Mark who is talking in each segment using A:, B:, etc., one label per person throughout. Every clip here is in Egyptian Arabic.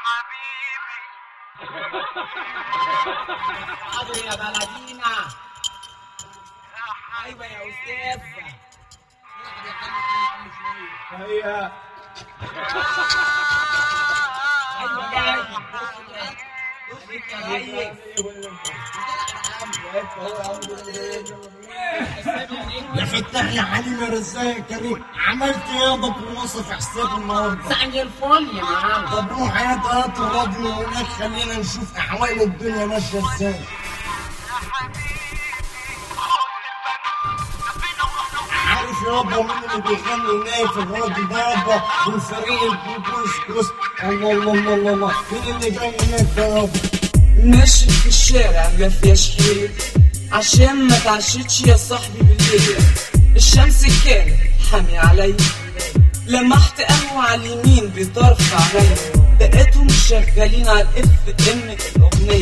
A: حاضر يا بلدينا ايوه يا استاذ
B: هيا
A: ايوه جاي جاي
B: يا فتاح يا عليم يا رزاق يا كريم عملت ايه يابا بوصف حساب النهارده
A: زي الفل يا معلم
B: طب روح هات هات الراجل هناك خلينا نشوف احوال الدنيا ماشيه ازاي عارف يابا مين اللي بيغني نايف الراجل ده يابا والفريق الكوكوس كوس الله الله الله الله الله مين اللي جاي هناك ده يابا
C: ماشي في الشارع ما فيهاش حيل عشان ما تعشتش يا صاحبي بالليل الشمس كانت حامي عليا لمحت قهوة على اليمين بطرف عينيا لقيتهم شغالين على الاف ام الاغنية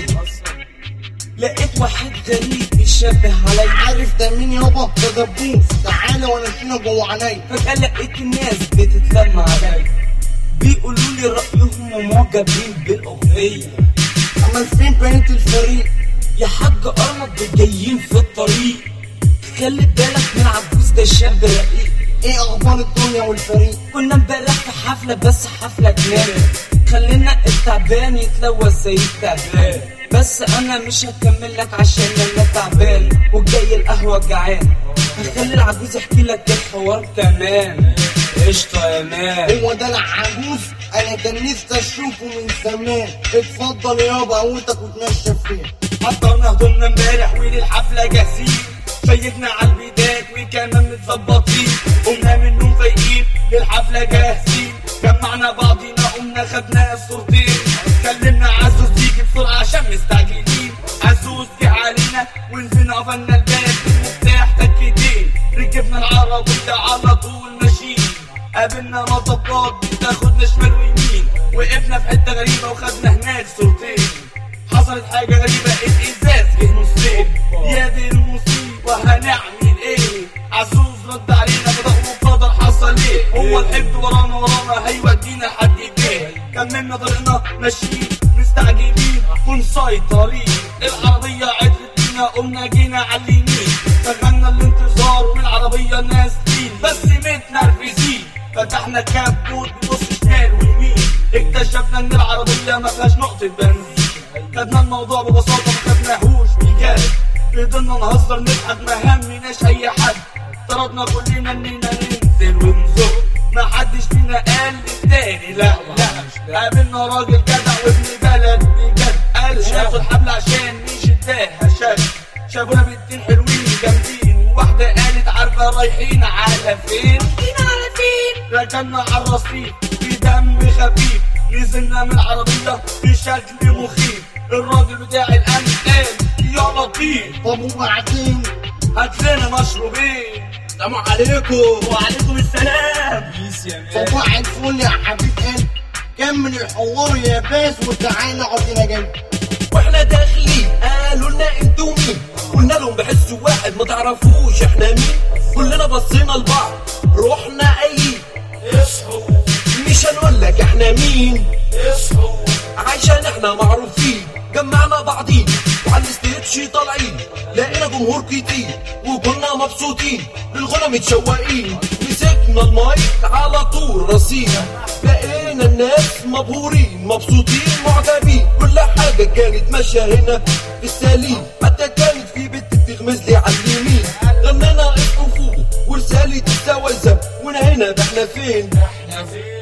C: لقيت واحد غريب بيشبه عليا
B: عارف ده مين يابا ده دبوس تعالى وانا فينا جوه عينيا
C: فجأة لقيت الناس بتتلم عليا بيقولوا لي رأيهم ومعجبين بالأغنية
B: امال فين بقيه الفريق
C: يا حاج أرمط جايين في الطريق خلي بالك من عبوس ده شاب رقيق
B: ايه اخبار الدنيا والفريق
C: كنا امبارح في حفلة بس حفلة جنان خلينا التعبان يتلوى زي التعبان بس انا مش هكمل لك عشان انا تعبان وجاي القهوة جعان هخلي العجوز يحكي لك الحوار كمان قشطة يا مان
B: هو ده العجوز انا كان نفسي اشوفه من زمان اتفضل يابا قوتك وتمشى فين
C: حضرنا هدومنا امبارح وللحفلة جاهزين شيكنا على البيدات وكمان متظبطين قمنا من النوم فايقين للحفلة جاهزين جمعنا بعضينا قمنا خدنا الصورتين كلمنا عزوز يجي بسرعة عشان مستعجلين عزوز جه علينا ونزلنا قفلنا الباب بالمفتاح تكتين ركبنا العربية على طول ماشيين قابلنا مطبات بتاخدنا شمال ويمين وقفنا في حتة غريبة وخدنا هناك صورتين حصلت حاجة غريبة الإزاز جه نصين يا دي المصيبة هنعمل إيه عزوز رد علينا فضل وفضل حصل إيه هو الحب ورانا ورانا هيودينا لحد فين كملنا طريقنا ماشيين مستعجلين ومسيطرين العربية عدلت بينا قمنا جينا على اليمين شغلنا الانتظار والعربية نازلين بس متنرفزين فتحنا كابوت بنص شمال ويمين اكتشفنا ان العربية ما فيهاش نقطة بنزين خدنا الموضوع ببساطة ما خدناهوش بجد فضلنا نهزر نضحك ما همناش اي حد طردنا كلنا اننا ننزل ونزق ما حدش فينا قال للتاني لا لا قابلنا راجل جدع وابن بلد بجد قال شاف الحبل عشان نشدها شد شافونا بنتين حلوين جامدين واحدة قالت عارفة رايحين على فين على فين ركنا على الرصيف في دم خفيف نزلنا من العربية بشكل مخيف الراجل بتاع الأمن قال يا لطيف
B: طب وبعدين
C: هات لنا مشروبين السلام عليكم وعليكم السلام
B: صباح الفل يا حبيب قلبي كمل الحوار يا باس وتعالى اقعد هنا جنبي
D: واحنا داخلين قالوا لنا انتوا مين قلنا لهم بحس واحد ما تعرفوش احنا مين كلنا بصينا لبعض رحنا قايلين اصحوا مش هنقول لك احنا مين اصحوا عشان احنا معروفين جمعنا بعضين وعلى الستيتش طالعين لقينا جمهور كتير وكنا مبسوطين للغنى متشوقين مسكنا المايك على طول رصينا لقينا الناس مبهورين مبسوطين معجبين كل حاجة كانت ماشية هنا في السليم حتى كانت في بنت بتغمز لي على اليمين غنينا اسمه فوق ورسالة التوازن وانا هنا ده احنا فين احنا فين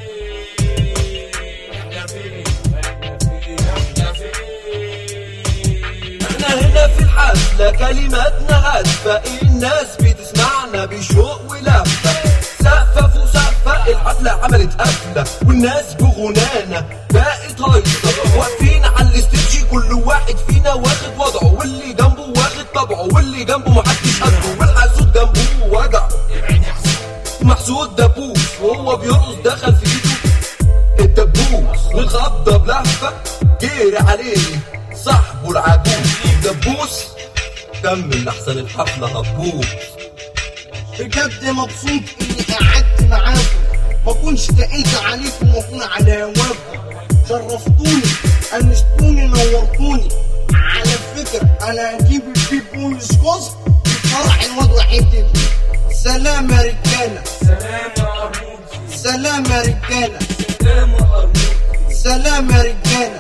D: احنا فين احنا فين احنا فين احنا هنا في الحفلة كلماتنا هادفة الناس بتسمعنا بشوق ولفة سقفة فوق سقفة الحفلة عملت قفلة والناس بغنانا بقت هايصة واقفين على الاستيج كل واحد فينا واخد وضعه واللي جنبه واخد طبعه واللي جنبه محدش قده والحسود جنبه وجعه محسود دبوس وهو بيرقص دخل في ايده الدبوس والخضة بلهفة جري عليه صاحبه العجوز دبوس كمل احسن الحفلة هتبوظ
B: بجد مبسوط اني قعدت معاكم ما كنتش تقيت عليكم واكون على هواكم شرفتوني انستوني نورتوني على فكرة انا هجيب البيب بوليس كوست فرح الواد وحيد سلام يا رجالة
C: سلام يا قرموطي
B: سلام يا رجالة
C: سلام يا قرموطي
B: سلام يا رجالة